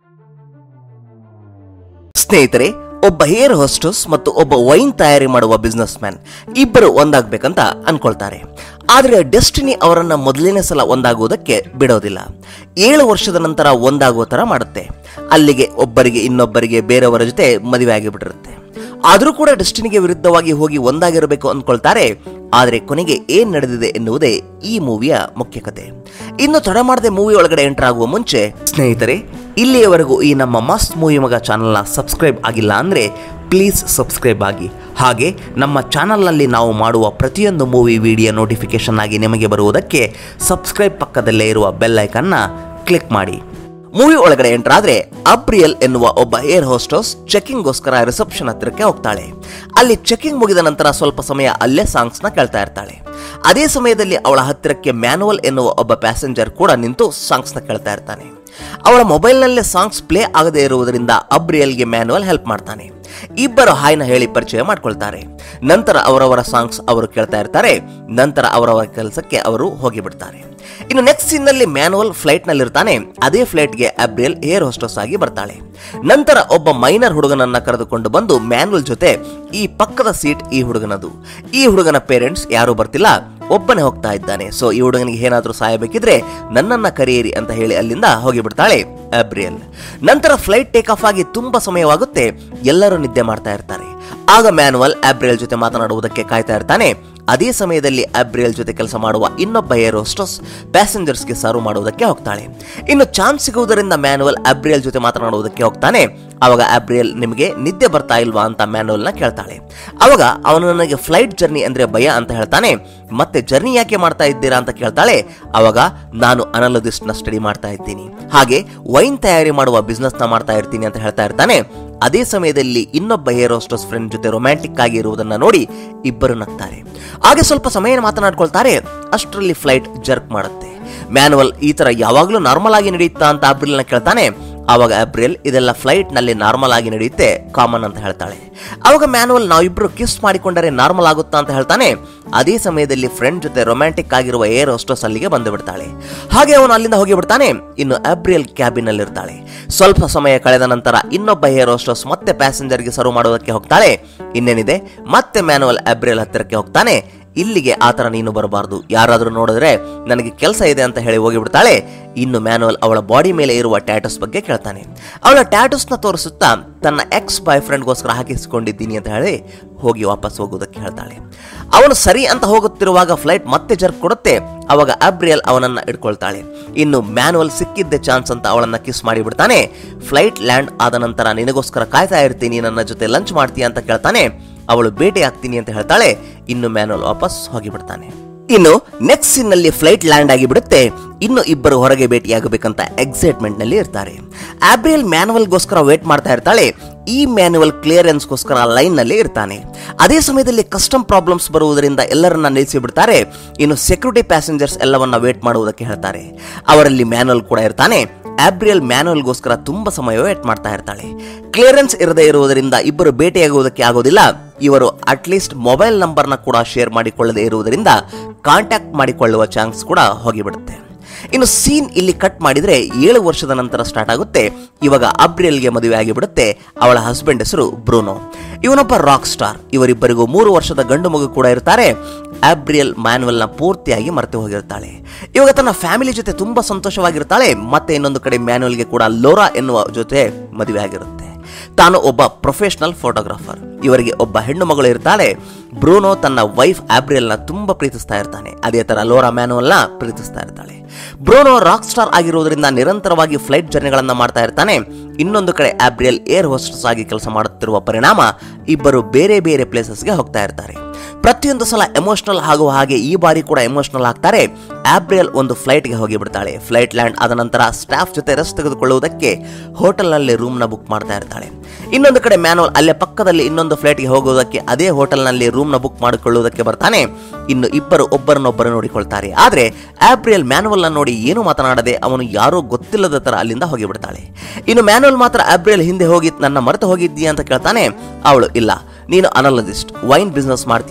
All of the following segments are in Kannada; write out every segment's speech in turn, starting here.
ಸ್ನೇಹಿತರೆ ಒಬ್ಬ ಹೇರ್ ಹೋಸ್ಟಸ್ ಮತ್ತು ಒಬ್ಬ ವೈನ್ ತಯಾರಿ ಮಾಡುವ ಬಿಸ್ನೆಸ್ ಮ್ಯಾನ್ ಇಬ್ಬರು ಒಂದಾಗಬೇಕಂತ ಅನ್ಕೊಳ್ತಾರೆ ಆದರೆ ಡೆಸ್ಟಿನಿ ಅವರನ್ನ ಮೊದಲನೇ ಸಲ ಒಂದಾಗುವುದಕ್ಕೆ ಬಿಡೋದಿಲ್ಲ ಏಳು ವರ್ಷದ ನಂತರ ಒಂದಾಗುವ ತರ ಮಾಡುತ್ತೆ ಅಲ್ಲಿಗೆ ಒಬ್ಬರಿಗೆ ಇನ್ನೊಬ್ಬರಿಗೆ ಬೇರೆಯವರ ಜೊತೆ ಮದುವೆ ಆಗಿಬಿಟ್ಟಿರುತ್ತೆ ಆದರೂ ಕೂಡ ಡೆಸ್ಟಿನಿಗೆ ವಿರುದ್ಧವಾಗಿ ಹೋಗಿ ಒಂದಾಗಿರಬೇಕು ಅಂದ್ಕೊಳ್ತಾರೆ ಆದರೆ ಕೊನೆಗೆ ಏನ್ ನಡೆದಿದೆ ಎನ್ನುವುದೇ ಈ ಮೂವಿಯ ಮುಖ್ಯ ಕತೆ ಇನ್ನು ತಡ ಮಾಡದೆ ಮೂವಿ ಒಳಗಡೆ ಎಂಟರ್ ಆಗುವ ಮುಂಚೆ ಸ್ನೇಹಿತರೆ ಇಲ್ಲಿಯವರೆಗೂ ಈ ನಮ್ಮ ಮಸ್ತ್ ಮೂವಿ ಮಗ ಚಾನಲ್ನ ಸಬ್ಸ್ಕ್ರೈಬ್ ಆಗಿಲ್ಲ ಅಂದರೆ ಪ್ಲೀಸ್ ಸಬ್ಸ್ಕ್ರೈಬ್ ಆಗಿ ಹಾಗೆ ನಮ್ಮ ಚಾನಲ್ನಲ್ಲಿ ನಾವು ಮಾಡುವ ಪ್ರತಿಯೊಂದು ಮೂವಿ ವಿಡಿಯೋ ನೋಟಿಫಿಕೇಶನ್ ಆಗಿ ನಿಮಗೆ ಬರುವುದಕ್ಕೆ ಸಬ್ಸ್ಕ್ರೈಬ್ ಪಕ್ಕದಲ್ಲೇ ಇರುವ ಬೆಲ್ ಐಕನ್ನ ಕ್ಲಿಕ್ ಮಾಡಿ ಮೂವಿ ಒಳಗಡೆ ಎಂಟರ್ ಆದ್ರೆ ಅಪ್ರಿಯಲ್ ಎನ್ನುವ ಒಬ್ಬ ಏರ್ ಹೋಸ್ಟಸ್ ಚೆಕಿಂಗ್ಗೋಸ್ಕರ ರಿಸೆಪ್ಷನ್ ಹತ್ತಿರಕ್ಕೆ ಹೋಗ್ತಾಳೆ ಅಲ್ಲಿ ಚೆಕಿಂಗ್ ಮುಗಿದ ನಂತರ ಸ್ವಲ್ಪ ಸಮಯ ಅಲ್ಲೇ ಸಾಂಗ್ಸ್ ನ ಕೇಳ್ತಾ ಇರ್ತಾಳೆ ಅದೇ ಸಮಯದಲ್ಲಿ ಅವಳ ಹತ್ತಿರಕ್ಕೆ ಮ್ಯಾನುವಲ್ ಎನ್ನುವ ಒಬ್ಬ ಪ್ಯಾಸೆಂಜರ್ ಕೂಡ ನಿಂತು ಸಾಂಗ್ಸ್ ನ ಕೇಳ್ತಾ ಇರ್ತಾನೆ ಅವಳ ಮೊಬೈಲ್ನಲ್ಲೇ ಸಾಂಗ್ಸ್ ಪ್ಲೇ ಆಗದೇ ಇರುವುದರಿಂದ ಅಬ್ರಿಯಲ್ಗೆ ಮ್ಯಾನುವಲ್ ಹೆಲ್ಪ್ ಮಾಡ್ತಾನೆ ಇಬ್ಬರು ಹಾಯ್ನ ಹೇಳಿ ಪರಿಚಯ ಮಾಡ್ಕೊಳ್ತಾರೆ ನಂತರ ಅವರವರ ಸಾಂಗ್ಸ್ ಅವರು ಕೇಳ್ತಾ ಇರ್ತಾರೆ ನಂತರ ಅವರವರ ಕೆಲಸಕ್ಕೆ ಅವರು ಹೋಗಿಬಿಡ್ತಾರೆ ಇನ್ನು ನೆಕ್ಸ್ಟ್ ಸೀನ್ ನಲ್ಲಿ ಮ್ಯಾನುವಲ್ ಫ್ಲೈಟ್ ನಲ್ಲಿರ್ತಾನೆ ಅದೇ ಫ್ಲೈಟ್ಗೆ ಅಬ್ರಿಯಲ್ ಏರ್ ಹೋಸ್ಟಸ್ ಆಗಿ ಬರ್ತಾಳೆ ನಂತರ ಒಬ್ಬ ಮೈನರ್ ಹುಡುಗನನ್ನ ಕರೆದುಕೊಂಡು ಬಂದು ಮ್ಯಾನುವಲ್ ಜೊತೆ ಈ ಪಕ್ಕದ ಸೀಟ್ ಈ ಹುಡುಗನದು ಈ ಹುಡುಗನ ಪೇರೆಂಟ್ಸ್ ಯಾರು ಬರ್ತಿಲ್ಲ ಒಬ್ಬನೇ ಹೋಗ್ತಾ ಇದ್ದಾನೆ ಸೊ ಈ ಹುಡುಗನಿಗೆ ಏನಾದರೂ ಸಹಾಯ ಬೇಕಿದ್ರೆ ನನ್ನನ್ನ ಕರೆಯಿರಿ ಅಂತ ಹೇಳಿ ಅಲ್ಲಿಂದ ಹೋಗಿಬಿಡ್ತಾಳೆ ಅಬ್ರಿಯಲ್ ನಂತರ ಫ್ಲೈಟ್ ಟೇಕ್ ಆಫ್ ಆಗಿ ತುಂಬಾ ಸಮಯವಾಗುತ್ತೆ ಎಲ್ಲರೂ ನಿದ್ದೆ ಮಾಡ್ತಾ ಇರ್ತಾರೆ ಆಗ ಮ್ಯಾನುವಲ್ ಅಬ್ರಿಯಲ್ ಜೊತೆ ಮಾತನಾಡುವುದಕ್ಕೆ ಕಾಯ್ತಾ ಇರ್ತಾನೆ ಅದೇ ಸಮಯದಲ್ಲಿ ಅಬ್ರಿಯಲ್ ಜೊತೆ ಕೆಲಸ ಮಾಡುವ ಇನ್ನೊಬ್ಬ ಏರ್ ಹೋಸ್ಟಸ್ ಪ್ಯಾಸೆಂಜರ್ಸ್ಗೆ ಸರ್ವ್ ಮಾಡುವುದಕ್ಕೆ ಹೋಗ್ತಾಳೆ ಇನ್ನು ಚಾನ್ಸ್ ಸಿಗುವುದರಿಂದ ಮ್ಯಾನುವಲ್ ಅಬ್ರಿಯಲ್ ಜೊತೆ ಮಾತನಾಡುವುದಕ್ಕೆ ಹೋಗ್ತಾನೆ ಅವಾಗ ಅಬ್ರಿಯಲ್ ನಿಮಗೆ ನಿದ್ದೆ ಬರ್ತಾ ಇಲ್ವಾ ಅಂತ ಮ್ಯಾನುವಲ್ನ ಕೇಳ್ತಾಳೆ ಅವಾಗ ಅವನು ನನಗೆ ಫ್ಲೈಟ್ ಜರ್ನಿ ಅಂದ್ರೆ ಭಯ ಅಂತ ಹೇಳ್ತಾನೆ ಮತ್ತೆ ಜರ್ನಿ ಯಾಕೆ ಮಾಡ್ತಾ ಇದ್ದೀರಾ ಅಂತ ಕೇಳ್ತಾಳೆ ಅವಾಗ ನಾನು ಅನಲದಿಸ್ಟ್ ನ ಸ್ಟಡಿ ಮಾಡ್ತಾ ಇದ್ದೀನಿ ಹಾಗೆ ವೈನ್ ತಯಾರಿ ಮಾಡುವ ಬಿಸ್ನೆಸ್ ನ ಮಾಡ್ತಾ ಇರ್ತೀನಿ ಅಂತ ಹೇಳ್ತಾ ಇರ್ತಾನೆ ಅದೇ ಸಮಯದಲ್ಲಿ ಇನ್ನೊಬ್ಬ ಹೇರ್ ಹೋಸ್ಟಸ್ ಫ್ರೆಂಡ್ ಜೊತೆ ರೊಮ್ಯಾಂಟಿಕ್ ಆಗಿ ಇರುವುದನ್ನ ನೋಡಿ ಇಬ್ಬರು ನಗ್ತಾರೆ ಹಾಗೆ ಸ್ವಲ್ಪ ಸಮಯ ಮಾತನಾಡ್ಕೊಳ್ತಾರೆ ಅಷ್ಟರಲ್ಲಿ ಫ್ಲೈಟ್ ಜರ್ಕ್ ಮಾಡುತ್ತೆ ಮ್ಯಾನುವಲ್ ಈ ತರ ಯಾವಾಗಲೂ ನಾರ್ಮಲ್ ಆಗಿ ನಡೆಯುತ್ತಾ ಅಂತ ಅಬ್ರಿಲ್ನ ಕೇಳ್ತಾನೆ ಆವಾಗ ಅಬ್ರಿಲ್ ಇದೆಲ್ಲ ಫ್ಲೈಟ್ ನಲ್ಲಿ ನಾರ್ಮಲ್ ಆಗಿ ನಡೆಯುತ್ತೆ ಕಾಮನ್ ಅಂತ ಹೇಳ್ತಾಳೆ ಅವಾಗ ಮ್ಯಾನುವಲ್ ನಾವಿಬ್ರು ಕಿಸ್ ಮಾಡಿಕೊಂಡರೆ ನಾರ್ಮಲ್ ಆಗುತ್ತಾ ಅಂತ ಹೇಳ್ತಾನೆ ಅದೇ ಸಮಯದಲ್ಲಿ ಫ್ರೆಂಡ್ ಜೊತೆ ರೊಮ್ಯಾಂಟಿಕ್ ಆಗಿರುವ ಏರ್ ಹೋಸ್ಟಸ್ ಅಲ್ಲಿಗೆ ಬಂದು ಬಿಡ್ತಾಳೆ ಹಾಗೆ ಅವನು ಅಲ್ಲಿಂದ ಹೋಗಿ ಬಿಡ್ತಾನೆ ಇನ್ನು ಅಬ್ರಿಯಲ್ ಕ್ಯಾಬಿನ್ ಅಲ್ಲಿ ಇರ್ತಾಳೆ ಸ್ವಲ್ಪ ಸಮಯ ಕಳೆದ ನಂತರ ಇನ್ನೊಬ್ಬ ಏರ್ ಹೋಸ್ಟಸ್ ಮತ್ತೆ ಪ್ಯಾಸೆಂಜರ್ಗೆ ಸರ್ವ್ ಮಾಡೋದಕ್ಕೆ ಹೋಗ್ತಾಳೆ ಇನ್ನೇನಿದೆ ಮತ್ತೆ ಮ್ಯಾನುವಲ್ ಅಬ್ರಿಯಲ್ ಹತ್ತಿರಕ್ಕೆ ಹೋಗ್ತಾನೆ ಇಲ್ಲಿಗೆ ಆತರ ನೀನು ಬರಬಾರದು ಯಾರಾದರೂ ನೋಡಿದ್ರೆ ನನಗೆ ಕೆಲಸ ಇದೆ ಅಂತ ಹೇಳಿ ಹೋಗಿಬಿಡ್ತಾಳೆ ಇನ್ನು ಮ್ಯಾನುವಲ್ ಅವಳ ಬಾಡಿ ಮೇಲೆ ಇರುವ ಟ್ಯಾಟಸ್ ಬಗ್ಗೆ ಕೇಳ್ತಾನೆ ಅವಳ ಟ್ಯಾಟಸ್ನ ತೋರಿಸುತ್ತಾ ತನ್ನ ಎಕ್ಸ್ ಬಾಯ್ ಫ್ರೆಂಡ್ಗೋಸ್ಕರ ಹಾಕಿಸಿಕೊಂಡಿದ್ದೀನಿ ಅಂತ ಹೇಳಿ ಹೋಗಿ ವಾಪಸ್ ಹೋಗೋದಕ್ಕೆ ಹೇಳ್ತಾಳೆ ಅವನು ಸರಿ ಅಂತ ಹೋಗುತ್ತಿರುವಾಗ ಫ್ಲೈಟ್ ಮತ್ತೆ ಜರ್ಕ್ ಕೊಡುತ್ತೆ ಅವಾಗ ಅಬ್ರಿಯಲ್ ಅವನನ್ನ ಇಟ್ಕೊಳ್ತಾಳೆ ಇನ್ನು ಮ್ಯಾನುವಲ್ ಸಿಕ್ಕಿದ್ದೆ ಚಾನ್ಸ್ ಅಂತ ಅವಳನ್ನ ಕಿಸ್ ಮಾಡಿಬಿಡ್ತಾನೆ ಫ್ಲೈಟ್ ಲ್ಯಾಂಡ್ ಆದ ನಂತರ ನಿನಗೋಸ್ಕರ ಕಾಯ್ತಾ ಇರ್ತೀನಿ ನನ್ನ ಜೊತೆ ಲಂಚ್ ಮಾಡ್ತೀಯ ಅಂತ ಕೇಳ್ತಾನೆ ಅವಳು ಭೇಟಿ ಆಗ್ತೀನಿ ಅಂತ ಹೇಳ್ತಾಳೆ ಇನ್ನು ಮ್ಯಾನುವಲ್ ವಾಪಸ್ ಹೋಗಿಬಿಡ್ತಾನೆ ಇನ್ನು ನೆಕ್ಸ್ಟ್ ಸೀನ್ ನಲ್ಲಿ ಫ್ಲೈಟ್ ಲ್ಯಾಂಡ್ ಆಗಿ ಬಿಡುತ್ತೆ ಇನ್ನು ಇಬ್ಬರು ಹೊರಗೆ ಭೇಟಿಯಾಗಬೇಕಂತ ಎಕ್ಸೈಟ್ಮೆಂಟ್ ನಲ್ಲಿ ಇರ್ತಾರೆ ಆಬ್ರಿಯಲ್ ಮ್ಯಾನುವಲ್ಗೋಸ್ಕರ ವೇಟ್ ಮಾಡ್ತಾ ಇರ್ತಾಳೆ ಈ ಮ್ಯಾನುವಲ್ ಕ್ಲಿಯರೆನ್ಸ್ಗೋಸ್ಕರ ಲೈನ್ ನಲ್ಲಿ ಇರ್ತಾನೆ ಅದೇ ಸಮಯದಲ್ಲಿ ಕಸ್ಟಮ್ ಪ್ರಾಬ್ಲಮ್ಸ್ ಬರುವುದರಿಂದ ಎಲ್ಲರನ್ನ ನಿಲ್ಲಿಸಿ ಬಿಡ್ತಾರೆ ಇನ್ನು ಸೆಕ್ಯೂರಿಟಿ ಪ್ಯಾಸೆಂಜರ್ಸ್ ಎಲ್ಲವನ್ನ ವೇಟ್ ಮಾಡುವುದಕ್ಕೆ ಹೇಳ್ತಾರೆ ಅವರಲ್ಲಿ ಮ್ಯಾನುವಲ್ ಕೂಡ ಇರ್ತಾನೆ ಆಬ್ರಿಯಲ್ ಮ್ಯಾನುವಲ್ಗೋಸ್ಕರ ತುಂಬಾ ಸಮಯ ವೇಟ್ ಮಾಡ್ತಾ ಇರ್ತಾಳೆ ಕ್ಲಿಯರೆನ್ಸ್ ಇರದೇ ಇರುವುದರಿಂದ ಇಬ್ಬರು ಭೇಟಿಯಾಗುವುದಕ್ಕೆ ಆಗೋದಿಲ್ಲ ಇವರು ಅಟ್ಲೀಸ್ಟ್ ಮೊಬೈಲ್ ನಂಬರ್ನ ಕೂಡ ಶೇರ್ ಮಾಡಿಕೊಳ್ಳದೆ ಇರುವುದರಿಂದ ಕಾಂಟ್ಯಾಕ್ಟ್ ಮಾಡಿಕೊಳ್ಳುವ ಚಾನ್ಸ್ ಕೂಡ ಹೋಗಿಬಿಡುತ್ತೆ ಇನ್ನು ಸೀನ್ ಇಲ್ಲಿ ಕಟ್ ಮಾಡಿದ್ರೆ ಏಳು ವರ್ಷದ ನಂತರ ಸ್ಟಾರ್ಟ್ ಆಗುತ್ತೆ ಇವಾಗ ಅಬ್ರಿಯಲ್ಗೆ ಮದುವೆ ಆಗಿಬಿಡುತ್ತೆ ಅವಳ ಹಸ್ಬೆಂಡ್ ಹೆಸರು ಬ್ರೂನೋ ಇವನೊಬ್ಬ ರಾಕ್ ಸ್ಟಾರ್ ಇವರಿಬ್ಬರಿಗೂ ಮೂರು ವರ್ಷದ ಗಂಡು ಮಗು ಕೂಡ ಇರ್ತಾರೆ ಆಬ್ರಿಯಲ್ ಮ್ಯಾನ್ವಲ್ನ ಪೂರ್ತಿಯಾಗಿ ಮರೆತು ಹೋಗಿರ್ತಾಳೆ ಇವಾಗ ತನ್ನ ಫ್ಯಾಮಿಲಿ ಜೊತೆ ತುಂಬಾ ಸಂತೋಷವಾಗಿರ್ತಾಳೆ ಮತ್ತೆ ಇನ್ನೊಂದು ಕಡೆ ಮ್ಯಾನ್ವಲ್ಗೆ ಕೂಡ ಲೋರಾ ಎನ್ನುವ ಜೊತೆ ಮದುವೆ ಆಗಿರುತ್ತೆ ತಾನು ಒಬ್ಬ ಪ್ರೊಫೆಷನಲ್ ಫೋಟೋಗ್ರಾಫರ್ ಇವರಿಗೆ ಒಬ್ಬ ಹೆಣ್ಣು ಮಗಳು ಇರ್ತಾಳೆ ಬ್ರೂನೋ ತನ್ನ ವೈಫ್ ಆಬ್ರಿಯಲ್ನ ತುಂಬಾ ಪ್ರೀತಿಸ್ತಾ ಇರ್ತಾನೆ ಅದೇ ತರ ಲೋರಾ ಮ್ಯಾನುವಲ್ನ ಪ್ರೀತಿಸ್ತಾ ಇರ್ತಾಳೆ ಬ್ರೂನೋ ರಾಕ್ ಸ್ಟಾರ್ ಆಗಿರುವುದರಿಂದ ನಿರಂತರವಾಗಿ ಫ್ಲೈಟ್ ಜರ್ನಿಗಳನ್ನ ಮಾಡ್ತಾ ಇರ್ತಾನೆ ಇನ್ನೊಂದು ಕಡೆ ಆಬ್ರಿಯಲ್ ಏರ್ ಹೋಸ್ಟಸ್ ಆಗಿ ಕೆಲಸ ಮಾಡುತ್ತಿರುವ ಪರಿಣಾಮ ಇಬ್ಬರು ಬೇರೆ ಬೇರೆ ಪ್ಲೇಸಸ್ಗೆ ಹೋಗ್ತಾ ಇರ್ತಾರೆ ಪ್ರತಿಯೊಂದು ಸಲ ಎಮೋಷನಲ್ ಆಗುವ ಹಾಗೆ ಈ ಬಾರಿ ಕೂಡ ಎಮೋಷನಲ್ ಆಗ್ತಾರೆ ಆಬ್ರಿಯಲ್ ಒಂದು ಫ್ಲೈಟ್ಗೆ ಹೋಗಿ ಬಿಡ್ತಾಳೆ ಫ್ಲೈಟ್ ಲ್ಯಾಂಡ್ ಆದ ನಂತರ ಸ್ಟಾಫ್ ಜೊತೆ ರೆಸ್ಟ್ ತೆಗೆದುಕೊಳ್ಳುವುದಕ್ಕೆ ಹೋಟೆಲ್ನಲ್ಲಿ ರೂಮ್ನ ಬುಕ್ ಮಾಡ್ತಾ ಇರ್ತಾಳೆ ಇನ್ನೊಂದು ಕಡೆ ಮ್ಯಾನುವಲ್ ಅಲ್ಲೇ ಪಕ್ಕದಲ್ಲಿ ಇನ್ನೊಂದು ಫ್ಲೈಟ್ಗೆ ಹೋಗುವುದಕ್ಕೆ ಅದೇ ಹೋಟೆಲ್ನಲ್ಲಿ ರೂಮ್ನ ಬುಕ್ ಮಾಡಿಕೊಳ್ಳುವುದಕ್ಕೆ ಬರ್ತಾನೆ ಇನ್ನು ಇಬ್ಬರು ಒಬ್ಬರನ್ನೊಬ್ಬರು ನೋಡಿಕೊಳ್ತಾರೆ ಆದ್ರೆ ಆಬ್ರಿಯಲ್ ಮ್ಯಾನುವಲ್ನ ನೋಡಿ ಏನು ಮಾತನಾಡದೆ ಅವನು ಯಾರೋ ಗೊತ್ತಿಲ್ಲದ ತರ ಅಲ್ಲಿಂದ ಹೋಗಿಬಿಡ್ತಾಳೆ ಇನ್ನು ಮ್ಯಾನುವಲ್ ಮಾತ್ರ ಆಬ್ರಿಯಲ್ ಹಿಂದೆ ಹೋಗಿ ನನ್ನ ಮರೆತು ಹೋಗಿದ್ದೀಯ ಅಂತ ಕೇಳ್ತಾನೆ ಅವಳು ಇಲ್ಲ ನೀನು ಅನಲಜಿಸ್ಟ್ ವೈನ್ ಬಿಸ್ನೆಸ್ ಮಾಡ್ತೀಯ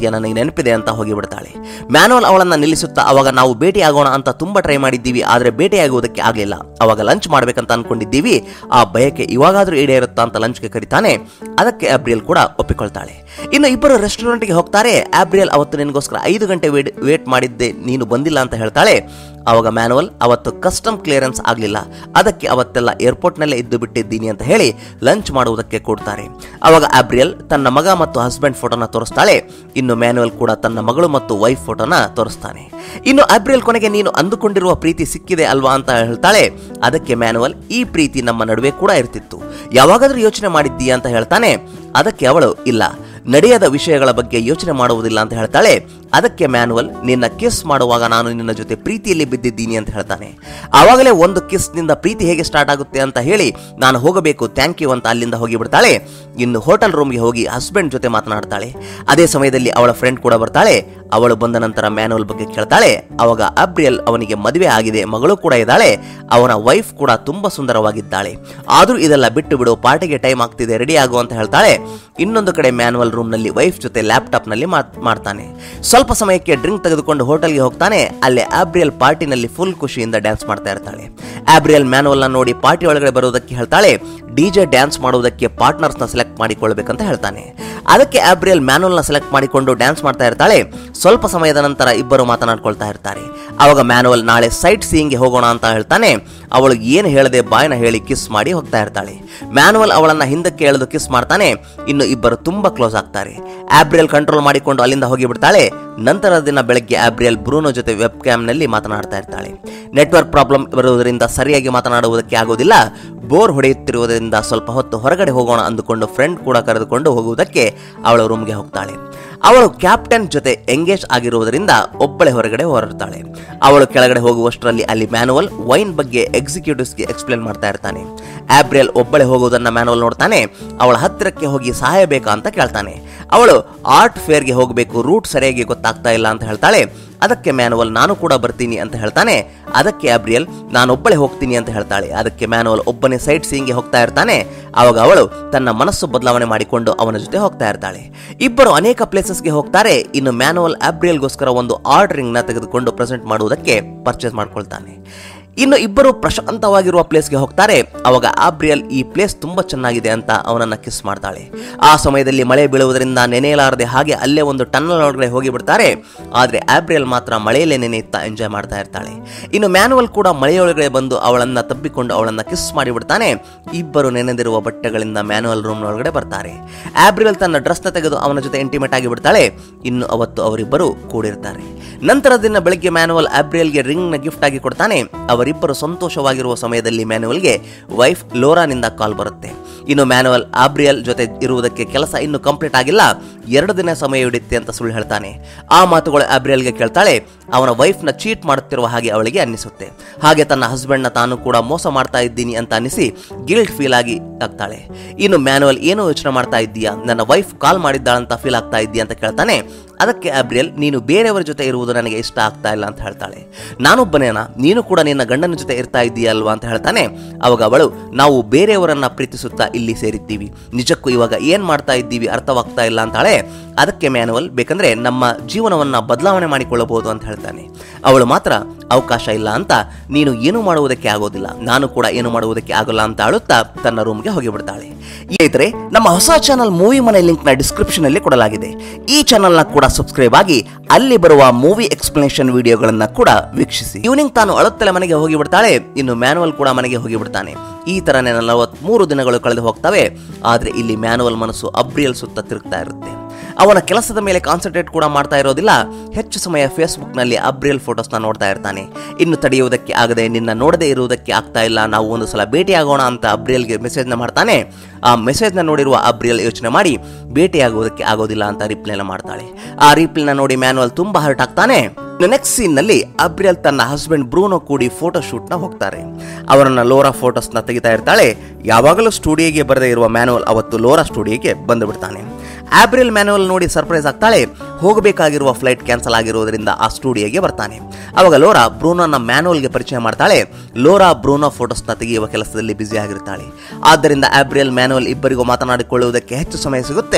ಮಾಡ್ತೀಯ ನನಗೆ ನೆನಪಿದೆ ಅಂತ ಹೋಗಿಬಿಡ್ತಾಳೆ ಮ್ಯಾನುವಲ್ ಅವಳನ್ನ ನಿಲ್ಲಿಸುತ್ತಾ ಅವಾಗ ನಾವು ಭೇಟಿ ಆಗೋಣ ಅಂತ ತುಂಬಾ ಟ್ರೈ ಮಾಡಿದ್ದೀವಿ ಆದರೆ ಭೇಟಿಯಾಗುವುದಕ್ಕೆ ಆಗಲಿಲ್ಲ ಅವಾಗ ಲಂಚ್ ಮಾಡ್ಬೇಕಂತ ಅನ್ಕೊಂಡಿದ್ದೀವಿ ಆ ಬಯಕೆ ಇವಾಗಾದ್ರೂ ಈಡೇರುತ್ತಾ ಅಂತ ಲಂಚ್ಗೆ ಕರೀತಾನೆ ಅದಕ್ಕೆ ಆಬ್ರಿಯಲ್ ಕೂಡ ಒಪ್ಪಿಕೊಳ್ತಾಳೆ ಇನ್ನು ಇಬ್ಬರು ರೆಸ್ಟೋರೆಂಟ್ಗೆ ಹೋಗ್ತಾರೆ ಆಬ್ರಿಯಲ್ ಅವತ್ತು ನಿನಗೋಸ್ಕರ ಐದು ಗಂಟೆ ವೇಟ್ ವೇಟ್ ಮಾಡಿದ್ದೆ ನೀನು ಬಂದಿಲ್ಲ ಅಂತ ಹೇಳ್ತಾಳೆ ಅವಾಗ ಮ್ಯಾನುವಲ್ ಅವತ್ತು ಕಸ್ಟಮ್ ಕ್ಲಿಯರೆನ್ಸ್ ಆಗಲಿಲ್ಲ ಅದಕ್ಕೆ ಅವತ್ತೆಲ್ಲ ಏರ್ಪೋರ್ಟ್ನಲ್ಲೇ ಇದ್ದು ಬಿಟ್ಟಿದ್ದೀನಿ ಅಂತ ಹೇಳಿ ಲಂಚ್ ಮಾಡುವುದಕ್ಕೆ ಕೊಡ್ತಾರೆ ಅವಾಗ ಆಬ್ರಿಯಲ್ ತನ್ನ ಮಗ ಮತ್ತು ಹಸ್ಬೆಂಡ್ ಫೋಟೋನ ತೋರಿಸ್ತಾಳೆ ಇನ್ನು ಮ್ಯಾನುವಲ್ ಕೂಡ ತನ್ನ ಮಗಳು ಮತ್ತು ವೈಫ್ ಫೋಟೋನ ತೋರಿಸ್ತಾನೆ ಇನ್ನು ಆಬ್ರಿಯಲ್ ಕೊನೆಗೆ ನೀನು ಅಂದುಕೊಂಡಿರುವ ಪ್ರೀತಿ ಸಿಕ್ಕಿದೆ ಅಲ್ವಾ ಅಂತ ಹೇಳ್ತಾಳೆ ಅದಕ್ಕೆ ಮ್ಯಾನುವಲ್ ಈ ಪ್ರೀತಿ ನಮ್ಮ ನಡುವೆ ಕೂಡ ಇರ್ತಿತ್ತು ಯಾವಾಗಾದ್ರೂ ಯೋಚನೆ ಮಾಡಿದ್ದೀಯಾ ಅಂತ ಹೇಳ್ತಾನೆ ಅದಕ್ಕೆ ಅವಳು ಇಲ್ಲ ನಡೆಯದ ವಿಷಯಗಳ ಬಗ್ಗೆ ಯೋಚನೆ ಮಾಡುವುದಿಲ್ಲ ಅಂತ ಹೇಳ್ತಾಳೆ ಅದಕ್ಕೆ ಮ್ಯಾನುವಲ್ ನಿನ್ನ ಕಿಸ್ ಮಾಡುವಾಗ ನಾನು ನಿನ್ನ ಜೊತೆ ಪ್ರೀತಿಯಲ್ಲಿ ಬಿದ್ದಿದ್ದೀನಿ ಅಂತ ಹೇಳ್ತಾನೆ ಆವಾಗಲೇ ಒಂದು ಕಿಸ್ನಿಂದ ಪ್ರೀತಿ ಹೇಗೆ ಸ್ಟಾರ್ಟ್ ಆಗುತ್ತೆ ಅಂತ ಹೇಳಿ ನಾನು ಹೋಗಬೇಕು ಥ್ಯಾಂಕ್ ಯು ಅಂತ ಅಲ್ಲಿಂದ ಹೋಗಿ ಬಿಡ್ತಾಳೆ ಇನ್ನು ಹೋಟೆಲ್ ರೂಮ್ಗೆ ಹೋಗಿ ಹಸ್ಬೆಂಡ್ ಜೊತೆ ಮಾತನಾಡ್ತಾಳೆ ಅದೇ ಸಮಯದಲ್ಲಿ ಅವಳ ಫ್ರೆಂಡ್ ಕೂಡ ಬರ್ತಾಳೆ ಅವಳು ಬಂದ ನಂತರ ಮ್ಯಾನುವಲ್ ಬಗ್ಗೆ ಕೇಳ್ತಾಳೆ ಅವಾಗ ಅಬ್ರಿಯಲ್ ಅವನಿಗೆ ಮದುವೆ ಆಗಿದೆ ಮಗಳು ಕೂಡ ಇದ್ದಾಳೆ ಅವನ ವೈಫ್ ಕೂಡ ತುಂಬಾ ಸುಂದರವಾಗಿದ್ದಾಳೆ ಆದ್ರೂ ಇದೆಲ್ಲ ಬಿಟ್ಟು ಬಿಡು ಪಾರ್ಟಿಗೆ ಟೈಮ್ ಆಗ್ತಿದೆ ರೆಡಿ ಆಗು ಅಂತ ಹೇಳ್ತಾಳೆ ಇನ್ನೊಂದು ಕಡೆ ಮ್ಯಾನುವಲ್ ರೂಮ್ನಲ್ಲಿ ವೈಫ್ ಜೊತೆ ಲ್ಯಾಪ್ಟಾಪ್ನಲ್ಲಿ ಮಾತ್ ಮಾಡ್ತಾನೆ ಸ್ವಲ್ಪ ಸಮಯಕ್ಕೆ ಡ್ರಿಂಕ್ ತೆಗೆದುಕೊಂಡು ಹೋಟೆಲ್ಗೆ ಹೋಗ್ತಾನೆ ಅಲ್ಲೇ ಆಬ್ರಿಯಲ್ ಪಾರ್ಟಿನಲ್ಲಿ ಫುಲ್ ಖುಷಿಯಿಂದ ಡ್ಯಾನ್ಸ್ ಮಾಡ್ತಾ ಇರ್ತಾಳೆ ಆಬ್ರಿಯಲ್ ಮ್ಯಾನುವಲ್ನ ನೋಡಿ ಪಾರ್ಟಿ ಒಳಗಡೆ ಬರುವುದಕ್ಕೆ ಹೇಳ್ತಾಳೆ ಡಿಜೆ ಡ್ಯಾನ್ಸ್ ಮಾಡುವುದಕ್ಕೆ ಪಾರ್ಟ್ನರ್ಸ್ನ ಸೆಲೆಕ್ಟ್ ಮಾಡಿಕೊಳ್ಬೇಕಂತ ಹೇಳ್ತಾನೆ ಅದಕ್ಕೆ ಆಬ್ರಿಯಲ್ ಮ್ಯಾನುವಲ್ನ ಸೆಲೆಕ್ಟ್ ಮಾಡಿಕೊಂಡು ಡ್ಯಾನ್ಸ್ ಮಾಡ್ತಾ ಇರ್ತಾಳೆ ಸ್ವಲ್ಪ ಸಮಯದ ನಂತರ ಇಬ್ಬರು ಮಾತನಾಡ್ಕೊಳ್ತಾ ಇರ್ತಾರೆ ಅವಾಗ ಮ್ಯಾನುವಲ್ ನಾಳೆ ಸೈಟ್ ಸೀಯಿಂಗ್ಗೆ ಹೋಗೋಣ ಅಂತ ಹೇಳ್ತಾನೆ ಅವಳು ಏನು ಹೇಳದೆ ಬಾಯನ ಹೇಳಿ ಕಿಸ್ ಮಾಡಿ ಹೋಗ್ತಾ ಇರ್ತಾಳೆ ಮ್ಯಾನುವಲ್ ಅವಳನ್ನ ಹಿಂದಕ್ಕೆ ಎಳೆದು ಕಿಸ್ ಮಾಡ್ತಾನೆ ಇನ್ನು ಇಬ್ಬರು ತುಂಬಾ ಕ್ಲೋಸ್ ಆಗ್ತಾರೆ ಆಬ್ರಿಯಲ್ ಕಂಟ್ರೋಲ್ ಮಾಡಿಕೊಂಡು ಅಲ್ಲಿಂದ ಹೋಗಿ ಬಿಡ್ತಾಳೆ ನಂತರದ ದಿನ ಬೆಳಗ್ಗೆ ಆಬ್ರಿಯಲ್ ಬ್ರೂನೋ ಜೊತೆ ವೆಬ್ ಕ್ಯಾಮ್ನಲ್ಲಿ ಮಾತನಾಡ್ತಾ ಇರ್ತಾಳೆ ನೆಟ್ವರ್ಕ್ ಪ್ರಾಬ್ಲಮ್ ಬರುವುದರಿಂದ ಸರಿಯಾಗಿ ಮಾತನಾಡುವುದಕ್ಕೆ ಆಗೋದಿಲ್ಲ ಬೋರ್ ಹೊಡೆಯುತ್ತಿರುವುದರಿಂದ ಸ್ವಲ್ಪ ಹೊತ್ತು ಹೊರಗಡೆ ಹೋಗೋಣ ಅಂದುಕೊಂಡು ಫ್ರೆಂಡ್ ಕೂಡ ಕರೆದುಕೊಂಡು ಹೋಗುವುದಕ್ಕೆ ಅವಳ ರೂಮ್ಗೆ ಹೋಗ್ತಾಳೆ ಅವಳು ಕ್ಯಾಪ್ಟನ್ ಜೊತೆ ಎಂಗೇಜ್ ಆಗಿರುವುದರಿಂದ ಒಬ್ಬಳೆ ಹೊರಗಡೆ ಹೊರಡ್ತಾಳೆ ಅವಳು ಕೆಳಗಡೆ ಹೋಗುವಷ್ಟರಲ್ಲಿ ಅಲ್ಲಿ ಮ್ಯಾನುವಲ್ ವೈನ್ ಬಗ್ಗೆ ಎಕ್ಸಿಕ್ಯೂಟಿವ್ಸ್ಗೆ ಎಕ್ಸ್ಪ್ಲೇನ್ ಮಾಡ್ತಾ ಇರ್ತಾನೆ ಆಬ್ರಿಯಲ್ ಒಬ್ಬಳೆ ಹೋಗುವುದನ್ನ ಮ್ಯಾನುವಲ್ ನೋಡ್ತಾನೆ ಅವಳ ಹತ್ತಿರಕ್ಕೆ ಹೋಗಿ ಸಹಾಯ ಬೇಕಾ ಅಂತ ಕೇಳ್ತಾನೆ ಅವಳು ಆರ್ಟ್ ಫೇರ್ಗೆ ಹೋಗಬೇಕು ರೂಟ್ ಸರಿಯಾಗಿ ಗೊತ್ತಾಗ್ತಾ ಇಲ್ಲ ಅಂತ ಹೇಳ್ತಾಳೆ ಅದಕ್ಕೆ ಮ್ಯಾನುವಲ್ ನಾನು ಕೂಡ ಬರ್ತೀನಿ ಅಂತ ಹೇಳ್ತಾನೆ ಅದಕ್ಕೆ ಅಬ್ರಿಯಲ್ ನಾನೊಬ್ಬಳೆ ಹೋಗ್ತೀನಿ ಅಂತ ಹೇಳ್ತಾಳೆ ಅದಕ್ಕೆ ಮ್ಯಾನುವಲ್ ಒಬ್ಬನೇ ಸೈಟ್ ಸೀಯಿಂಗ್ಗೆ ಹೋಗ್ತಾ ಇರ್ತಾನೆ ಆವಾಗ ಅವಳು ತನ್ನ ಮನಸ್ಸು ಬದಲಾವಣೆ ಮಾಡಿಕೊಂಡು ಅವನ ಜೊತೆ ಹೋಗ್ತಾ ಇರ್ತಾಳೆ ಇಬ್ಬರು ಅನೇಕ ಪ್ಲೇಸಸ್ಗೆ ಹೋಗ್ತಾರೆ ಇನ್ನು ಮ್ಯಾನುವಲ್ ಆಬ್ರಿಯಲ್ಗೋಸ್ಕರ ಒಂದು ಆರ್ಡರಿಂಗ್ನ ತೆಗೆದುಕೊಂಡು ಪ್ರೆಸೆಂಟ್ ಮಾಡುವುದಕ್ಕೆ ಪರ್ಚೇಸ್ ಮಾಡ್ಕೊಳ್ತಾನೆ ಇನ್ನು ಇಬ್ಬರು ಪ್ರಶಾಂತವಾಗಿರುವ ಪ್ಲೇಸ್ಗೆ ಹೋಗ್ತಾರೆ ಅವಾಗ ಆಬ್ರಿಯಲ್ ಈ ಪ್ಲೇಸ್ ತುಂಬಾ ಚೆನ್ನಾಗಿದೆ ಅಂತ ಅವನನ್ನ ಕಿಸ್ ಮಾಡ್ತಾಳೆ ಆ ಸಮಯದಲ್ಲಿ ಮಳೆ ಬೀಳುವುದರಿಂದ ನೆನೆಯಲಾರದೆ ಹಾಗೆ ಅಲ್ಲೇ ಒಂದು ಟನ್ನಲ್ ಒಳಗಡೆ ಹೋಗಿ ಬಿಡ್ತಾರೆ ಆದ್ರೆ ಆಬ್ರಿಯಲ್ ಮಾತ್ರ ಮಳೆಯಲ್ಲೇ ನೆನೆಯುತ್ತಾ ಎಂಜಾಯ್ ಮಾಡ್ತಾ ಇರ್ತಾಳೆ ಇನ್ನು ಮ್ಯಾನುವಲ್ ಕೂಡ ಮಳೆಯೊಳಗಡೆ ಬಂದು ಅವಳನ್ನ ತಬ್ಬಿಕೊಂಡು ಅವಳನ್ನ ಕಿಸ್ ಮಾಡಿಬಿಡ್ತಾನೆ ಇಬ್ಬರು ನೆನೆದಿರುವ ಬಟ್ಟೆಗಳಿಂದ ಮ್ಯಾನುವಲ್ ರೂಮ್ ಒಳಗಡೆ ಬರ್ತಾರೆ ಆಬ್ರಿಯಲ್ ತನ್ನ ಡ್ರೆಸ್ನ ತೆಗೆದು ಅವನ ಜೊತೆ ಇಂಟಿಮೇಟ್ ಆಗಿ ಬಿಡ್ತಾಳೆ ಇನ್ನು ಅವತ್ತು ಅವರಿಬ್ಬರು ಕೂಡಿರ್ತಾರೆ ನಂತರ ದಿನ ಬೆಳಗ್ಗೆ ಮ್ಯಾನುವಲ್ ಆಬ್ರಿಯಲ್ಗೆ ರಿಂಗ್ ನ ಗಿಫ್ಟ್ ಆಗಿ ಕೊಡ್ತಾನೆ ಅವರಿಬ್ಬರು ಸಂತೋಷವಾಗಿರುವ ಸಮಯದಲ್ಲಿ ಮ್ಯಾನುವಲ್ಗೆ ವೈಫ್ ಲೋರಾನಿಂದ ಕಾಲ್ ಬರುತ್ತೆ ಇನ್ನು ಮ್ಯಾನುವಲ್ ಆಬ್ರಿಯಲ್ ಜೊತೆ ಇರುವುದಕ್ಕೆ ಕೆಲಸ ಇನ್ನು ಕಂಪ್ಲೀಟ್ ಆಗಿಲ್ಲ ಎರಡು ದಿನ ಸಮಯ ಹಿಡಿಯುತ್ತೆ ಅಂತ ಸುಳ್ಳು ಹೇಳ್ತಾನೆ ಆ ಮಾತುಗಳು ಆಬ್ರಿಯಲ್ಗೆ ಕೇಳ್ತಾಳೆ ಅವನ ವೈಫ್ನ ಚೀಟ್ ಮಾಡುತ್ತಿರುವ ಹಾಗೆ ಅವಳಿಗೆ ಅನ್ನಿಸುತ್ತೆ ಹಾಗೆ ತನ್ನ ಹಸ್ಬೆಂಡ್ನ ತಾನು ಕೂಡ ಮೋಸ ಮಾಡ್ತಾ ಇದ್ದೀನಿ ಅಂತ ಅನಿಸಿ ಗಿಲ್ಟ್ ಫೀಲ್ ಆಗಿ ಆಗ್ತಾಳೆ ಇನ್ನು ಮ್ಯಾನುವಲ್ ಏನೋ ಯೋಚನೆ ಮಾಡ್ತಾ ಇದ್ದೀಯಾ ನನ್ನ ವೈಫ್ ಕಾಲ್ ಮಾಡಿದ್ದಾಳಂತ ಫೀಲ್ ಆಗ್ತಾ ಇದ್ದೀಯಾ ಅಂತ ಕೇಳ್ತಾನೆ ಅದಕ್ಕೆ ಅಬ್ರಿಯಲ್ ನೀನು ಬೇರೆಯವರ ಜೊತೆ ಇರುವುದು ನನಗೆ ಇಷ್ಟ ಆಗ್ತಾ ಇಲ್ಲ ಅಂತ ಹೇಳ್ತಾಳೆ ನಾನೊಬ್ಬನೇನಾ ನೀನು ಕೂಡ ನಿನ್ನ ಗಂಡನ ಜೊತೆ ಇರ್ತಾ ಇದ್ದೀಯಲ್ವಾ ಅಂತ ಹೇಳ್ತಾನೆ ಅವಾಗ ಅವಳು ನಾವು ಬೇರೆಯವರನ್ನ ಪ್ರೀತಿಸುತ್ತಾ ಇಲ್ಲಿ ಸೇರಿದ್ದೀವಿ ನಿಜಕ್ಕೂ ಇವಾಗ ಏನ್ ಮಾಡ್ತಾ ಇದ್ದೀವಿ ಅರ್ಥವಾಗ್ತಾ ಇಲ್ಲ ಅಂತಾಳೆ ಅದಕ್ಕೆ ಮ್ಯಾನುವಲ್ ಬೇಕಂದ್ರೆ ನಮ್ಮ ಜೀವನವನ್ನ ಬದಲಾವಣೆ ಮಾಡಿಕೊಳ್ಳಬಹುದು ಅಂತ ಹೇಳ್ತಾನೆ ಅವಳು ಮಾತ್ರ ಅವಕಾಶ ಇಲ್ಲ ಅಂತ ನೀನು ಏನು ಮಾಡುವುದಕ್ಕೆ ಆಗೋದಿಲ್ಲ ನಾನು ಕೂಡ ಏನು ಮಾಡುವುದಕ್ಕೆ ಆಗೋಲ್ಲ ಅಂತ ಆಳುತ್ತಾ ತನ್ನ ರೂಮ್ಗೆ ಹೋಗಿಬಿಡ್ತಾಳೆ ಸ್ನೇಹಿತರೆ ನಮ್ಮ ಹೊಸ ಚಾನಲ್ ಮೂವಿ ಮನೆ ಲಿಂಕ್ ನ ಡಿಸ್ಕ್ರಿಪ್ಷನ್ ಅಲ್ಲಿ ಕೊಡಲಾಗಿದೆ ಈ ಚಾನಲ್ ನ ಕೂಡ ಸಬ್ಸ್ಕ್ರೈಬ್ ಆಗಿ ಅಲ್ಲಿ ಬರುವ ಮೂವಿ ಎಕ್ಸ್ಪ್ಲನೇಷನ್ ವಿಡಿಯೋಗಳನ್ನ ಕೂಡ ವೀಕ್ಷಿಸಿ ಈವ್ನಿಂಗ್ ತಾನು ಅಳುತ್ತಲೆ ಮನೆಗೆ ಹೋಗಿ ಬಿಡ್ತಾಳೆ ಇನ್ನು ಮ್ಯಾನುವಲ್ ಕೂಡ ಮನೆಗೆ ಹೋಗಿ ಬಿಡ್ತಾನೆ ಈ ತರನೇ ನಲವತ್ಮೂರು ದಿನಗಳು ಕಳೆದು ಹೋಗ್ತವೆ ಆದ್ರೆ ಇಲ್ಲಿ ಮ್ಯಾನುವಲ್ ಮನಸ್ಸು ಅಬ್ರಿಯಲ್ ಸುತ್ತ ತಿರುಗ್ತಾ ಇರುತ್ತೆ ಅವನ ಕೆಲಸದ ಮೇಲೆ ಕಾನ್ಸಂಟ್ರೇಟ್ ಕೂಡ ಮಾಡ್ತಾ ಇರೋದಿಲ್ಲ ಹೆಚ್ಚು ಸಮಯ ಫೇಸ್ಬುಕ್ನಲ್ಲಿ ಅಬ್ರಿಯಲ್ ಫೋಟೋಸ್ನ ನೋಡ್ತಾ ಇರ್ತಾನೆ ಇನ್ನು ತಡೆಯುವುದಕ್ಕೆ ಆಗದೆ ನಿನ್ನ ನೋಡದೇ ಇರುವುದಕ್ಕೆ ಆಗ್ತಾ ಇಲ್ಲ ನಾವು ಒಂದು ಸಲ ಭೇಟಿಯಾಗೋಣ ಅಂತ ಅಬ್ರಿಯಲ್ಗೆ ಮೆಸೇಜ್ನ ಮಾಡ್ತಾನೆ ಆ ಮೆಸೇಜ್ನ ನೋಡಿರುವ ಅಬ್ರಿಯಲ್ ಯೋಚನೆ ಮಾಡಿ ಭೇಟಿಯಾಗುವುದಕ್ಕೆ ಆಗೋದಿಲ್ಲ ಅಂತ ರಿಪ್ಲೈನ ಮಾಡ್ತಾಳೆ ಆ ರಿಪ್ಲೈನ ನೋಡಿ ಮ್ಯಾನುವಲ್ ತುಂಬಾ ಹರ್ಟ್ ಆಗ್ತಾನೆ ನೆಕ್ಸ್ಟ್ ಸೀನ್ ನಲ್ಲಿ ಅಬ್ರಿಯಲ್ ತನ್ನ ಹಸ್ಬೆಂಡ್ ಬ್ರೂನೋ ಕೂಡಿ ಫೋಟೋ ಶೂಟ್ ನ ಹೋಗ್ತಾರೆ ಅವರನ್ನ ಲೋರಾ ಫೋಟೋಸ್ ನ ತೆಗಿತಾ ಇರ್ತಾಳೆ ಯಾವಾಗಲೂ ಸ್ಟುಡಿಯೋಗೆ ಬರದೇ ಇರುವ ಮ್ಯಾನುವಲ್ ಅವತ್ತು ಲೋರಾ ಸ್ಟುಡಿಯೋಗೆ ಬಂದು ಬಿಡ್ತಾನೆ ಆಬ್ರಿಯಲ್ ಮ್ಯಾನುವಲ್ ನೋಡಿ ಸರ್ಪ್ರೈಸ್ ಆಗ್ತಾಳೆ ಹೋಗಬೇಕಾಗಿರುವ ಫ್ಲೈಟ್ ಕ್ಯಾನ್ಸಲ್ ಆಗಿರುವುದರಿಂದ ಆ ಸ್ಟುಡಿಯೋಗೆ ಬರ್ತಾನೆ ಅವಾಗ ಲೋರಾ ಬ್ರೂನೋನ ಮ್ಯಾನುವಲ್ಗೆ ಪರಿಚಯ ಮಾಡ್ತಾಳೆ ಲೋರಾ ಬ್ರೂನೋ ಫೋಟೋಸ್ನ ತೆಗೆಯುವ ಕೆಲಸದಲ್ಲಿ ಬ್ಯುಸಿ ಆಗಿರ್ತಾಳೆ ಆದ್ದರಿಂದ ಆಬ್ರಿಯಲ್ ಮ್ಯಾನುವಲ್ ಇಬ್ಬರಿಗೂ ಮಾತನಾಡಿಕೊಳ್ಳುವುದಕ್ಕೆ ಹೆಚ್ಚು ಸಮಯ ಸಿಗುತ್ತೆ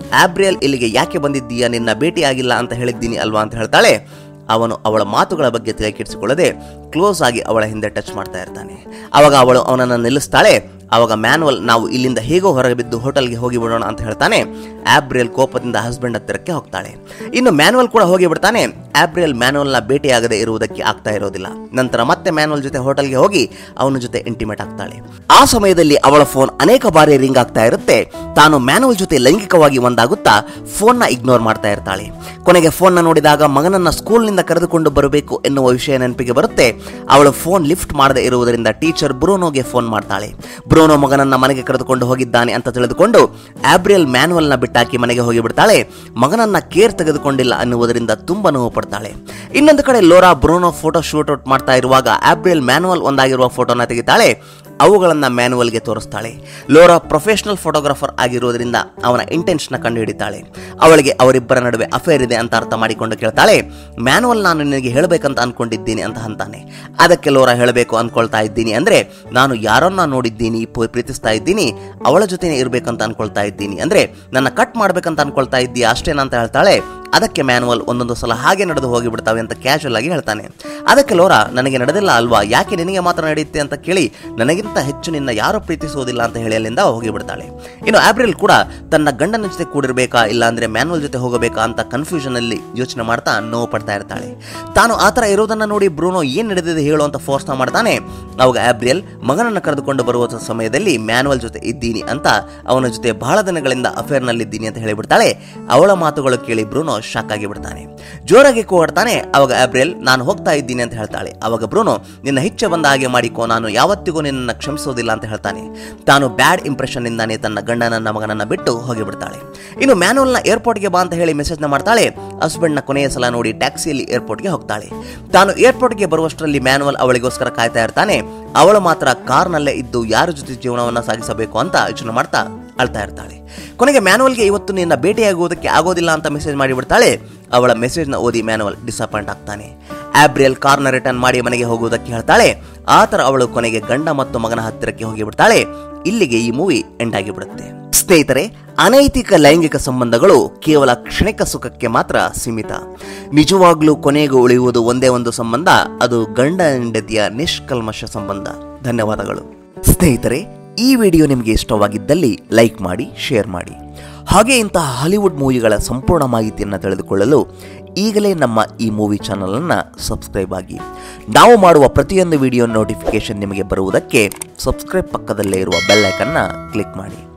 ಆಬ್ರಿಯಲ್ ಇಲ್ಲಿಗೆ ಯಾಕೆ ಬಂದಿದ್ದೀಯಾ ನಿನ್ನ ಭೇಟಿಯಾಗಿಲ್ಲ ಅಂತ ಹೇಳಿದ್ದೀನಿ ಅಲ್ವಾ ಅಂತ ಹೇಳ್ತಾಳೆ ಅವನು ಅವಳ ಮಾತುಗಳ ಬಗ್ಗೆ ತಲೆಕೆಡಿಸಿಕೊಳ್ಳದೆ ಕ್ಲೋಸ್ ಆಗಿ ಅವಳ ಹಿಂದೆ ಟಚ್ ಮಾಡ್ತಾ ಇರ್ತಾನೆ ಅವಾಗ ಅವಳು ಅವನನ್ನು ನಿಲ್ಲಿಸ್ತಾಳೆ ಅವಾಗ ಮ್ಯಾನುವಲ್ ನಾವು ಇಲ್ಲಿಂದ ಹೇಗೋ ಹೊರಗೆ ಬಿದ್ದು ಹೋಟೆಲ್ಗೆ ಹೋಗಿ ಬಿಡೋಣ ಅಂತ ಹೇಳ್ತಾನೆ ಆಬ್ರಿಯಲ್ ಕೋಪದಿಂದ ಹಸ್ಬೆಂಡ್ ಹತ್ತಿರಕ್ಕೆ ಹೋಗ್ತಾಳೆ ಇನ್ನು ಮ್ಯಾನುವಲ್ ಕೂಡ ಹೋಗಿ ಬಿಡ್ತಾನೆ ಆಬ್ರಿಯಲ್ ಮ್ಯಾನುವಲ್ನ ಭೇಟಿಯಾಗದೆ ಇರುವುದಕ್ಕೆ ಆಗ್ತಾ ಇರೋದಿಲ್ಲ ನಂತರ ಮತ್ತೆ ಮ್ಯಾನುವಲ್ ಜೊತೆ ಹೋಟೆಲ್ಗೆ ಹೋಗಿ ಅವನ ಜೊತೆ ಇಂಟಿಮೇಟ್ ಆಗ್ತಾಳೆ ಆ ಸಮಯದಲ್ಲಿ ಅವಳ ಫೋನ್ ಅನೇಕ ಬಾರಿ ರಿಂಗ್ ಆಗ್ತಾ ಇರುತ್ತೆ ತಾನು ಮ್ಯಾನುವಲ್ ಜೊತೆ ಲೈಂಗಿಕವಾಗಿ ಒಂದಾಗುತ್ತಾ ಫೋನ್ನ ಇಗ್ನೋರ್ ಮಾಡ್ತಾ ಇರ್ತಾಳೆ ಕೊನೆಗೆ ಫೋನ್ನ ನೋಡಿದಾಗ ಮಗನನ್ನ ಸ್ಕೂಲ್ನಿಂದ ಕರೆದುಕೊಂಡು ಬರಬೇಕು ಎನ್ನುವ ವಿಷಯ ನೆನಪಿಗೆ ಬರುತ್ತೆ ಅವಳು ಫೋನ್ ಲಿಫ್ಟ್ ಮಾಡದೆ ಇರುವುದರಿಂದ ಟೀಚರ್ ಬ್ರೋನೋಗೆ ಫೋನ್ ಮಾಡ್ತಾಳೆ ಬ್ರೋನೋ ಮಗನನ್ನ ಮನೆಗೆ ಕರೆದುಕೊಂಡು ಹೋಗಿದ್ದಾನೆ ಅಂತ ತಿಳಿದುಕೊಂಡು ಆಬ್ರಿಯಲ್ ಮ್ಯಾನುವಲ್ನ ಬಿಟ್ಟಾಕಿ ಮನೆಗೆ ಹೋಗಿಬಿಡ್ತಾಳೆ ಮಗನನ್ನ ಕೇರ್ ತೆಗೆದುಕೊಂಡಿಲ್ಲ ಅನ್ನುವುದರಿಂದ ತುಂಬಾ ನೋವು ಪಡ್ತಾಳೆ ಇನ್ನೊಂದು ಕಡೆ Laura Bruno photo shoot out ಮಾಡ್ತಾ ಇರುವಾಗ ಆಬ್ರಿಯಲ್ ಮ್ಯಾನುವಲ್ ಒಂದಾಗಿರುವ ಫೋಟೋನ ತೆಗಿತಾಳೆ ಅವುಗಳನ್ನು ಮ್ಯಾನುವಲ್ಗೆ ತೋರಿಸ್ತಾಳೆ ಲೋರಾ ಪ್ರೊಫೆಷನಲ್ ಫೋಟೋಗ್ರಾಫರ್ ಆಗಿರುವುದರಿಂದ ಅವನ ಇಂಟೆನ್ಷನ್ ಕಂಡು ಹಿಡಿತಾಳೆ ಅವಳಿಗೆ ಅವರಿಬ್ಬರ ನಡುವೆ ಅಫೇರ್ ಇದೆ ಅಂತ ಅರ್ಥ ಮಾಡಿಕೊಂಡು ಕೇಳ್ತಾಳೆ ಮ್ಯಾನುವಲ್ ನಾನು ನಿನಗೆ ಹೇಳಬೇಕಂತ ಅನ್ಕೊಂಡಿದ್ದೀನಿ ಅಂತ ಅಂತಾನೆ ಅದಕ್ಕೆ ಲೋರಾ ಹೇಳಬೇಕು ಅನ್ಕೊಳ್ತಾ ಇದ್ದೀನಿ ಅಂದ್ರೆ ನಾನು ಯಾರನ್ನ ನೋಡಿದ್ದೀನಿ ಪ- ಪ್ರೀತಿಸ್ತಾ ಇದ್ದೀನಿ ಅವಳ ಜೊತೆನೇ ಇರಬೇಕಂತ ಅನ್ಕೊಳ್ತಾ ಇದ್ದೀನಿ ಅಂದ್ರೆ ನನ್ನ ಕಟ್ ಮಾಡ್ಬೇಕಂತ ಅನ್ಕೊಳ್ತಾ ಇದ್ದೀಯಾ ಅಷ್ಟೇನಾ ಅಂತ ಹೇಳ್ತಾಳೆ ಅದಕ್ಕೆ ಮ್ಯಾನುವಲ್ ಒಂದೊಂದು ಸಲ ಹಾಗೆ ನಡೆದು ಹೋಗಿಬಿಡ್ತಾವೆ ಅಂತ ಕ್ಯಾಶುವಲ್ ಆಗಿ ಹೇಳ್ತಾನೆ ಅದಕ್ಕೆ ಲೋರಾ ನನಗೆ ನಡೆದಿಲ್ಲ ಅಲ್ವಾ ಯಾಕೆ ನಿನಗೆ ಮಾತ್ರ ನಡೆಯುತ್ತೆ ಅಂತ ಕೇಳಿ ನನಗಿಂತ ಹೆಚ್ಚು ನಿನ್ನ ಯಾರು ಪ್ರೀತಿಸುವುದಿಲ್ಲ ಅಂತ ಹೇಳಿ ಅಲ್ಲಿಂದ ಹೋಗಿಬಿಡ್ತಾಳೆ ಇನ್ನು ಆಬ್ರಿಲ್ ಕೂಡ ತನ್ನ ಗಂಡನ ಜೊತೆ ಕೂಡಿರ್ಬೇಕಾ ಇಲ್ಲ ಅಂದ್ರೆ ಮ್ಯಾನುವಲ್ ಜೊತೆ ಹೋಗಬೇಕಾ ಅಂತ ಕನ್ಫ್ಯೂಷನ್ ಅಲ್ಲಿ ಯೋಚನೆ ಮಾಡ್ತಾ ನೋವು ಪಡ್ತಾ ಇರ್ತಾಳೆ ತಾನು ಆ ಥರ ಇರೋದನ್ನ ನೋಡಿ ಬ್ರೂನೋ ಏನ್ ನಡೆದಿದೆ ಹೇಳು ಅಂತ ಫೋರ್ಸ್ನ ಮಾಡ್ತಾನೆ ಅವಾಗ ಆಬ್ರಿಯಲ್ ಮಗನನ್ನ ಕರೆದುಕೊಂಡು ಬರುವ ಸಮಯದಲ್ಲಿ ಮ್ಯಾನುವಲ್ ಜೊತೆ ಇದ್ದೀನಿ ಅಂತ ಅವನ ಜೊತೆ ಬಹಳ ದಿನಗಳಿಂದ ಅಫೇರ್ನಲ್ಲಿದ್ದೀನಿ ಅಂತ ಹೇಳಿಬಿಡ್ತಾಳೆ ಅವಳ ಮಾತುಗಳು ಕೇಳಿ ಬ್ರೂನೋ ಶಾಕ್ ಆಗಿ ಬಿಡ್ತಾನೆ ಜೋರಾಗಿ ಕೂಗಾಡ್ತಾನೆ ಅವಾಗ ಆಬ್ರಿಯಲ್ ನಾನು ಹೋಗ್ತಾ ಇದ್ದೀನಿ ಅಂತ ಹೇಳ್ತಾಳೆ ಅವಾಗ ಬ್ರೂನೋ ನಿನ್ನ ಹಿಚ್ಚೆ ಬಂದ ಹಾಗೆ ಮಾಡಿಕೋ ನಾನು ಯಾವತ್ತಿಗೂ ನಿನ್ನನ್ನು ಕ್ಷಮಿಸೋದಿಲ್ಲ ಅಂತ ಹೇಳ್ತಾನೆ ತಾನು ಬ್ಯಾಡ್ ಇಂಪ್ರೆಷನ್ ಇಂದಾನೆ ತನ್ನ ಗಂಡನನ್ನ ಮಗನನ್ನ ಬಿಟ್ಟು ಹೋಗಿಬಿಡ್ತಾಳೆ ಇನ್ನು ಮ್ಯಾನುವಲ್ನ ಏರ್ಪೋರ್ಟ್ಗೆ ಬಾ ಅಂತ ಹೇಳಿ ಮೆಸೇಜ್ನ ಮಾಡ್ತಾಳೆ ಹಸ್ಬೆಂಡ್ನ ಕೊನೆಯ ಸಲ ನೋಡಿ ಟ್ಯಾಕ್ಸಿಯಲ್ಲಿ ಏರ್ಪೋರ್ಟ್ಗೆ ಹೋಗ್ತಾಳೆ ತಾನು ಏರ್ಪೋರ್ಟ್ಗೆ ಬರುವಷ್ಟರಲ್ಲಿ ಮ್ಯಾನುವಲ್ ಅವಳಿಗೋಸ್ಕರ ಕಾಯ್ತಾ ಇರ್ತಾನೆ ಅವಳು ಮಾತ್ರ ಕಾರ್ನಲ್ಲೇ ಇದ್ದು ಯಾರ ಜೊತೆ ಜೀವನವನ್ನ ಸಾಗಿಸಬೇಕು ಅಂತ ಯೋಚನೆ ಮಾಡ್ತಾ ಅಳ್ತಾ ಇರ್ತಾಳೆ ಕೊನೆಗೆ ಮ್ಯಾನುವಲ್ಗೆ ಇವತ್ತು ನಿನ್ನ ಭೇಟಿಯಾಗುವುದಕ್ಕೆ ಆಗೋದಿಲ್ಲ ಅಂತ ಮೆಸೇಜ್ ಮಾಡಿಬಿಡ್ತಾಳೆ ಅವಳ ಮೆಸೇಜ್ನ ಓದಿ ಮ್ಯಾನುವಲ್ ಡಿಸಪಾಯಿಂಟ್ ಆಗ್ತಾನೆ ಆಬ್ರಿಯಲ್ ಕಾರ್ನ ರಿಟರ್ನ್ ಮಾಡಿ ಮನೆಗೆ ಹೋಗುವುದಕ್ಕೆ ಹೇಳ್ತಾಳೆ ಆ ಥರ ಅವಳು ಕೊನೆಗೆ ಗಂಡ ಮತ್ತು ಮಗನ ಹತ್ತಿರಕ್ಕೆ ಹೋಗಿಬಿಡ್ತಾಳೆ ಇಲ್ಲಿಗೆ ಈ ಮೂವಿ ಎಂಡ್ ಆಗಿಬಿಡುತ್ತೆ ಸ್ನೇಹಿತರೆ ಅನೈತಿಕ ಲೈಂಗಿಕ ಸಂಬಂಧಗಳು ಕೇವಲ ಕ್ಷಣಿಕ ಸುಖಕ್ಕೆ ಮಾತ್ರ ಸೀಮಿತ ನಿಜವಾಗ್ಲೂ ಕೊನೆಗೂ ಉಳಿಯುವುದು ಒಂದೇ ಒಂದು ಸಂಬಂಧ ಅದು ಗಂಡ ಹೆಂಡತಿಯ ನಿಷ್ಕಲ್ಮಶ ಸಂಬಂಧ ಧನ್ಯವಾದಗಳು ಸ್ನೇಹಿತರೆ ಈ ವಿಡಿಯೋ ನಿಮಗೆ ಇಷ್ಟವಾಗಿದ್ದಲ್ಲಿ ಲೈಕ್ ಮಾಡಿ ಶೇರ್ ಮಾಡಿ ಹಾಗೆ ಇಂತಹ ಹಾಲಿವುಡ್ ಮೂವಿಗಳ ಸಂಪೂರ್ಣ ಮಾಹಿತಿಯನ್ನು ತಿಳಿದುಕೊಳ್ಳಲು ಈಗಲೇ ನಮ್ಮ ಈ ಮೂವಿ ಚಾನಲನ್ನು ಸಬ್ಸ್ಕ್ರೈಬ್ ಆಗಿ ನಾವು ಮಾಡುವ ಪ್ರತಿಯೊಂದು ವಿಡಿಯೋ ನೋಟಿಫಿಕೇಶನ್ ನಿಮಗೆ ಬರುವುದಕ್ಕೆ ಸಬ್ಸ್ಕ್ರೈಬ್ ಪಕ್ಕದಲ್ಲೇ ಇರುವ ಬೆಲ್ ಐಕನ್ನ ಕ್ಲಿಕ್ ಮಾಡಿ